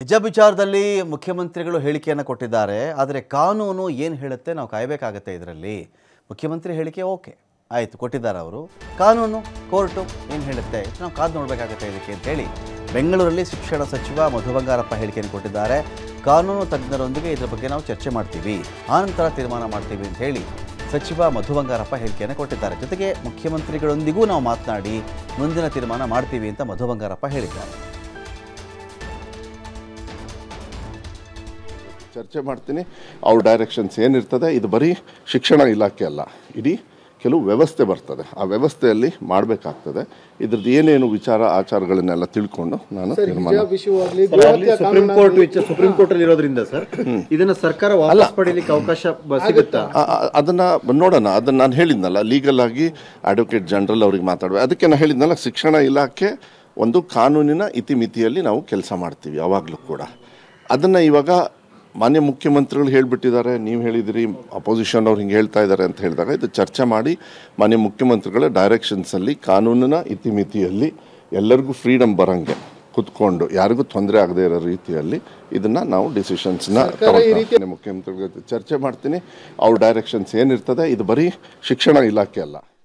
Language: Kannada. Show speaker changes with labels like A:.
A: ಹಿಜಾಬ್ ವಿಚಾರದಲ್ಲಿ ಮುಖ್ಯಮಂತ್ರಿಗಳು ಹೇಳಿಕೆಯನ್ನು ಕೊಟ್ಟಿದ್ದಾರೆ ಆದರೆ ಕಾನೂನು ಏನು ಹೇಳುತ್ತೆ ನಾವು ಕಾಯಬೇಕಾಗತ್ತೆ ಇದರಲ್ಲಿ ಮುಖ್ಯಮಂತ್ರಿ ಹೇಳಿಕೆ ಓಕೆ ಆಯಿತು ಕೊಟ್ಟಿದ್ದಾರೆ ಅವರು ಕಾನೂನು ಕೋರ್ಟು ಏನು ಹೇಳುತ್ತೆ ನಾವು ಕಾದು ನೋಡಬೇಕಾಗತ್ತೆ ಇದಕ್ಕೆ ಅಂತ ಹೇಳಿ ಬೆಂಗಳೂರಲ್ಲಿ ಶಿಕ್ಷಣ ಸಚಿವ ಮಧು ಬಂಗಾರಪ್ಪ ಹೇಳಿಕೆಯನ್ನು ಕೊಟ್ಟಿದ್ದಾರೆ ಕಾನೂನು ತಜ್ಞರೊಂದಿಗೆ ಇದರ ಬಗ್ಗೆ ನಾವು ಚರ್ಚೆ ಮಾಡ್ತೀವಿ ಆನಂತರ ತೀರ್ಮಾನ ಮಾಡ್ತೀವಿ ಅಂತ ಹೇಳಿ ಸಚಿವ ಮಧು ಬಂಗಾರಪ್ಪ ಹೇಳಿಕೆಯನ್ನು ಕೊಟ್ಟಿದ್ದಾರೆ ಜೊತೆಗೆ ಮುಖ್ಯಮಂತ್ರಿಗಳೊಂದಿಗೂ ನಾವು ಮಾತನಾಡಿ ಮುಂದಿನ ತೀರ್ಮಾನ ಮಾಡ್ತೀವಿ ಅಂತ ಮಧು ಬಂಗಾರಪ್ಪ ಹೇಳಿದ್ದಾರೆ
B: ಚರ್ಚೆ ಮಾಡ್ತೀನಿ ಅವ್ರ ಡೈರೆಕ್ಷನ್ಸ್ ಏನಿರ್ತದೆ ಇದು ಬರೀ ಶಿಕ್ಷಣ ಇಲಾಖೆ ಅಲ್ಲ ಇಡೀ ಕೆಲವು ವ್ಯವಸ್ಥೆ ಬರ್ತದೆ ಆ ವ್ಯವಸ್ಥೆಯಲ್ಲಿ ಮಾಡಬೇಕಾಗ್ತದೆ ಇದ್ರದ್ದು ಏನೇನು ವಿಚಾರ ಆಚಾರಗಳನ್ನೆಲ್ಲ ತಿಳ್ಕೊಂಡು ನಾನು ತೀರ್ಮಾನ
C: ಹಿಜಾಬ್ ವಿಷಯವಾಗ್ಲಿ
D: ಸರ್, ಅಲ್ಲಿ
C: ಗೋಹತ್ಯೆ
D: ಸುಪ್ರೀಂ
C: ಕಾನೂನಾಗ್ಲಿ-
D: ಕೋರ್ಟ್ ವಿಚಾರ ಸುಪ್ರೀಂ ಕೋರ್ಟ್ ಅಲ್ಲಿ ಇರೋದ್ರಿಂದ ಸರ್ ಇದನ್ನ ಸರ್ಕಾರ ವಾಪಸ್ ಪಡೀಲಿಕ್ಕೆ ಅವಕಾಶ ಬ- ಸಿಗುತ್ತಾ
B: ಆ- ಆ- ಅದನ್ನ ನೋಡೋಣ ಅದನ್ನ ನಾನು ಹೇಳಿದ್ನಲ್ಲ ಲೀಗಲ್ ಆಗಿ ಅಡ್ವೊಕೇಟ್ ಜನರಲ್ ಅವ್ರಿಗೆ ಮಾತಾಡುವ ಅದಕ್ಕೆ ನಾನು ಹೇಳಿದ್ನಲ್ಲ ಶಿಕ್ಷಣ ಇಲಾಖೆ ಒಂದು ಕಾನೂನಿನ ಇತಿಮಿತಿಯಲ್ಲಿ ನಾವು ಕೆಲಸ ಮಾಡ್ತೀವಿ ಯಾವಾಗಲೂ ಕೂಡ ಅದನ್ನ ಇವಾಗ ಮಾನ್ಯ ಮುಖ್ಯಮಂತ್ರಿಗಳು ಹೇಳಿಬಿಟ್ಟಿದ್ದಾರೆ ನೀವು ಹೇಳಿದಿರಿ ಅಪೋಸಿಷನ್ ಅವ್ರು ಹಿಂಗೆ ಹೇಳ್ತಾ ಇದ್ದಾರೆ ಅಂತ ಹೇಳಿದಾಗ ಇದು ಚರ್ಚೆ ಮಾಡಿ ಮಾನ್ಯ ಮುಖ್ಯಮಂತ್ರಿಗಳ ಡೈರೆಕ್ಷನ್ಸಲ್ಲಿ ಕಾನೂನಿನ ಇತಿಮಿತಿಯಲ್ಲಿ ಎಲ್ಲರಿಗೂ ಫ್ರೀಡಮ್ ಬರಂಗೆ ಕುತ್ಕೊಂಡು ಯಾರಿಗೂ ತೊಂದರೆ ಆಗದೆ ಇರೋ ರೀತಿಯಲ್ಲಿ ಇದನ್ನ ನಾವು ಡಿಸಿಷನ್ಸ್ನ ಮುಖ್ಯಮಂತ್ರಿಗಳ ಜೊತೆ ಚರ್ಚೆ ಮಾಡ್ತೀನಿ ಅವ್ರ ಡೈರೆಕ್ಷನ್ಸ್ ಏನಿರ್ತದೆ ಇದು ಬರೀ ಶಿಕ್ಷಣ ಇಲಾಖೆ ಅಲ್ಲ